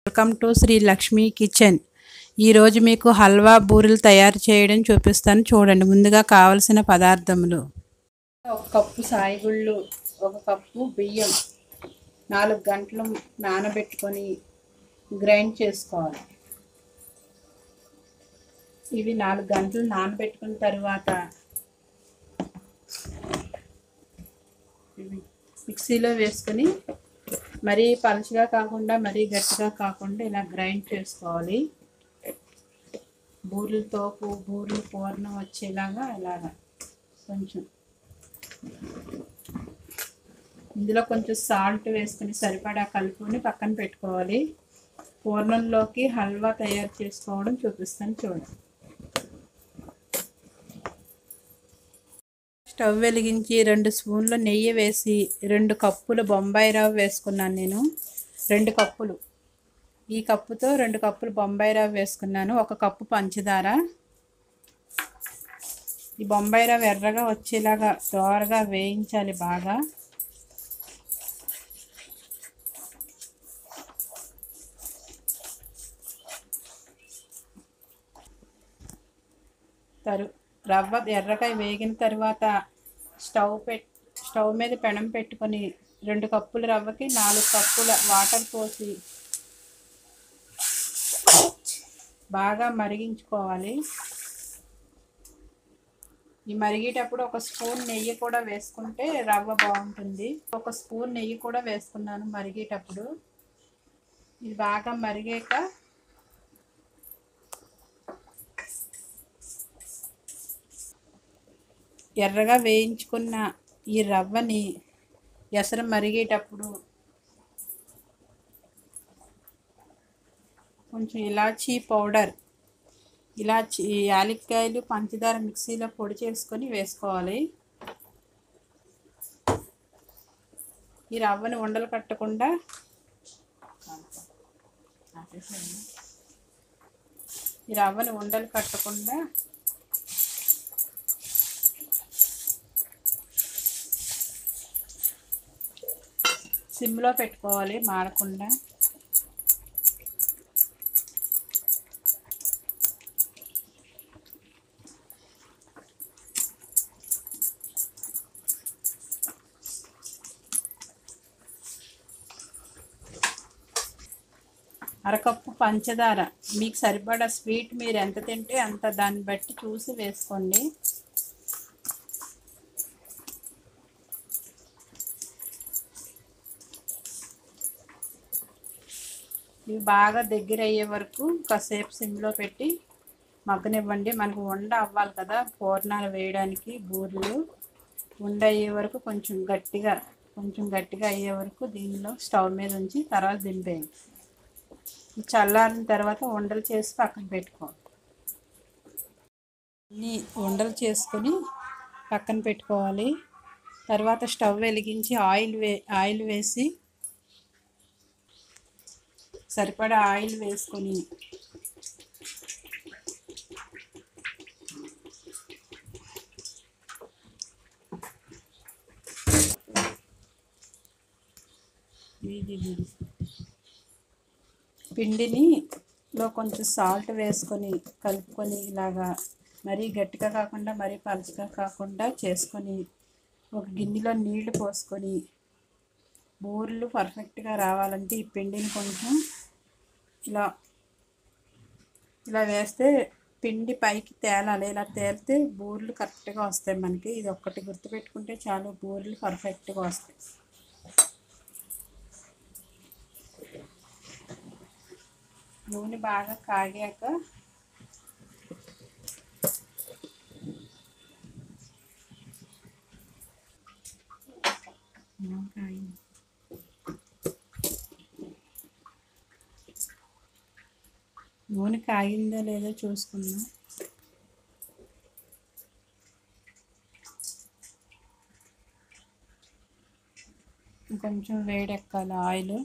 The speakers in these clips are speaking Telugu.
welcome to Shri Lakshmi kitchen ఈరోజు మీకు హల్వా బూరెలు తయారు చేయడం చూపిస్తాను చూడండి ముందుగా కావలసిన పదార్థములు ఒక కప్పు సాయిగుళ్ళు ఒక కప్పు బియ్యం నాలుగు గంటలు నానబెట్టుకొని గ్రైండ్ చేసుకోవాలి ఇవి నాలుగు గంటలు నానబెట్టుకున్న తర్వాత ఇవి మిక్సీలో వేసుకొని మరీ పలుచగా కాకుండా మరీ గట్టిగా కాకుండా ఇలా గ్రైండ్ చేసుకోవాలి బూరెలతో బూరెలు పూర్ణం వచ్చేలాగా ఇలాగా కొంచెం ఇందులో కొంచెం సాల్ట్ వేసుకుని సరిపడా కలుపుకొని పక్కన పెట్టుకోవాలి పూర్ణంలోకి హల్వా తయారు చేసుకోవడం చూపిస్తాను చూడండి స్టవ్ వెలిగించి రెండు స్పూన్లు నెయ్యి వేసి రెండు కప్పులు బొంబాయి రవ్వ వేసుకున్నాను నేను రెండు కప్పులు ఈ కప్పుతో రెండు కప్పులు బొంబాయి రవ్వ వేసుకున్నాను ఒక కప్పు పంచదార ఈ బొంబాయి రవ్వ ఎర్రగా వచ్చేలాగా దోరగా వేయించాలి బాగా తరు రవ్వ ఎర్రగా వేగిన తర్వాత స్టవ్ పెట్ స్టవ్ మీద పెనం పెట్టుకొని రెండు కప్పుల రవ్వకి నాలుగు కప్పుల వాటర్ పోసి బాగా మరిగించుకోవాలి ఈ మరిగేటప్పుడు ఒక స్పూన్ నెయ్యి కూడా వేసుకుంటే రవ్వ బాగుంటుంది ఒక స్పూన్ నెయ్యి కూడా వేసుకున్నాను మరిగేటప్పుడు ఇది బాగా మరిగాక ఎర్రగా వేయించుకున్న ఈ రవ్వని ఎసరు మరిగేటప్పుడు కొంచెం ఇలాచీ పౌడర్ ఇలాచి యాలక్కాయలు పంచదార మిక్సీలో పొడి చేసుకొని వేసుకోవాలి ఈ రవ్వని ఉండలు కట్టకుండా ఈ రవ్వని ఉండలు కట్టకుండా సిమ్లో పెట్టుకోవాలి మాడకుండా అరకప్పు పంచదార మీకు సరిపడా స్వీట్ మీరు ఎంత తింటే అంత దాన్ని బట్టి చూసి వేసుకోండి ఇవి బాగా దగ్గర అయ్యే వరకు కాసేపు సిమ్లో పెట్టి మగ్గనివ్వండి మనకు ఉండ అవ్వాలి కదా పూర్ణాలు వేయడానికి బూరెలు ఉండ అయ్యే వరకు కొంచెం గట్టిగా కొంచెం గట్టిగా అయ్యే వరకు దీనిలో స్టవ్ మీద ఉంచి తర్వాత దింపేయండి చల్లారిన తర్వాత ఉండలు చేసి పక్కన పెట్టుకోవాలి అన్నీ ఉండలు చేసుకొని పక్కన పెట్టుకోవాలి తర్వాత స్టవ్ వెలిగించి ఆయిల్ వే ఆయిల్ వేసి సరిపడా ఆయిల్ వేసుకొని పిండిని లో కొంచెం సాల్ట్ వేసుకొని కలుపుకొని ఇలాగా మరీ గట్టిగా కాకుండా మరీ పలుచగా కాకుండా చేసుకొని ఒక గిన్నెలో నీళ్లు పోసుకొని బూరెలు పర్ఫెక్ట్గా రావాలంటే ఈ పిండిని కొంచెం ఇలా ఇలా వేస్తే పిండి పైకి తేలాలి ఇలా తేలితే బూరెలు కరెక్ట్గా వస్తాయి మనకి ఇది ఒక్కటి గుర్తుపెట్టుకుంటే చాలు బూరెలు పర్ఫెక్ట్గా వస్తాయి నూనె బాగా కాగాక కాగింది నూనె కాగిందో లేదో చూసుకుందాం కొంచెం వేడెక్కాలి ఆయిల్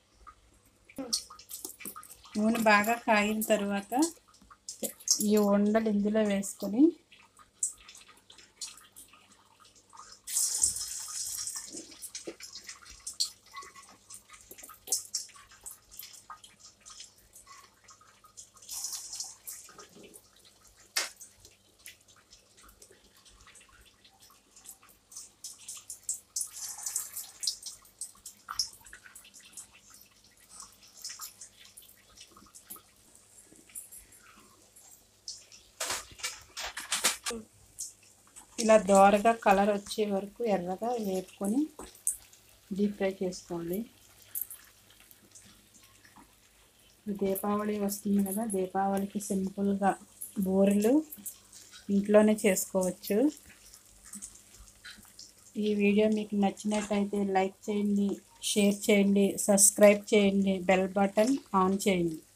నూనె బాగా కాగిన తర్వాత ఈ ఉండలు ఇందులో వేసుకొని ఇలా దోరగా కలర్ వచ్చే వరకు ఎర్రగా వేపుకొని డీప్ ఫ్రై చేసుకోండి దీపావళి వస్తుంది కదా దీపావళికి సింపుల్గా బూరెలు ఇంట్లోనే చేసుకోవచ్చు ఈ వీడియో మీకు నచ్చినట్లయితే లైక్ చేయండి షేర్ చేయండి సబ్స్క్రైబ్ చేయండి బెల్ బటన్ ఆన్ చేయండి